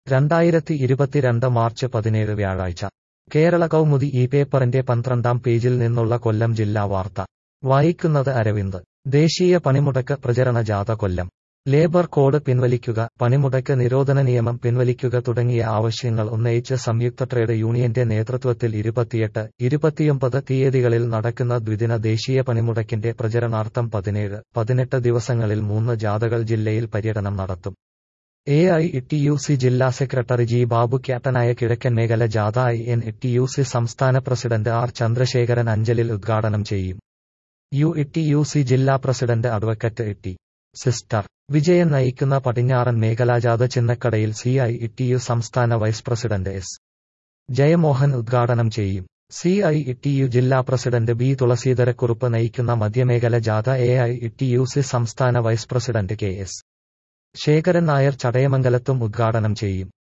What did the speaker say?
രണ്ടായിരത്തി ഇരുപത്തിരണ്ട് മാർച്ച് പതിനേഴ് വ്യാഴാഴ്ച കേരള കൗമുദി ഈ പേപ്പറിന്റെ പന്ത്രണ്ടാം പേജിൽ നിന്നുള്ള കൊല്ലം ജില്ലാ വാർത്ത വായിക്കുന്നത് അരവിന്ദ് ദേശീയ പണിമുടക്ക് പ്രചരണ ജാഥ കൊല്ലം ലേബർ കോഡ് പിൻവലിക്കുക പണിമുടക്ക് നിരോധന നിയമം പിൻവലിക്കുക തുടങ്ങിയ ആവശ്യങ്ങൾ ഉന്നയിച്ച് സംയുക്ത ട്രേഡ് യൂണിയന്റെ നേതൃത്വത്തിൽ ഇരുപത്തിയെട്ട് ഇരുപത്തിയൊമ്പത് തീയതികളിൽ നടക്കുന്ന ദ്വിദിന ദേശീയ പണിമുടക്കിന്റെ പ്രചരണാർത്ഥം പതിനേഴ് പതിനെട്ട് ദിവസങ്ങളിൽ മൂന്ന് ജാഥകൾ ജില്ലയിൽ പര്യടനം നടത്തും A I T U C ജില്ലാ സെക്രട്ടറി ജി ബാബു ക്യാപ്റ്റനായ കിഴക്കൻ മേഖല ജാഥ I N T U C സംസ്ഥാന പ്രസിഡന്റ് ആർ ചന്ദ്രശേഖരൻ അഞ്ചലിൽ ഉദ്ഘാടനം ചെയ്യും യു ടി യു സി ജില്ലാ president advocate T sister Vijayan നയിക്കുന്ന പടിഞ്ഞാറൻ മേഖലാജാഥ ചിന്നക്കടയിൽ സി ഐ ടി യു സംസ്ഥാന വൈസ് പ്രസിഡന്റ് എസ് ജയമോഹൻ ഉദ്ഘാടനം ചെയ്യും സി ഐ ടി യു ജില്ലാ പ്രസിഡന്റ് ബി തുളസീധരക്കുറുപ്പ് നയിക്കുന്ന മധ്യമേഖല ജാഥ A I T U C സംസ്ഥാന vice president K S Sekharan Nair ചടയമംഗലത്തും ഉദ്ഘാടനം ചെയ്യും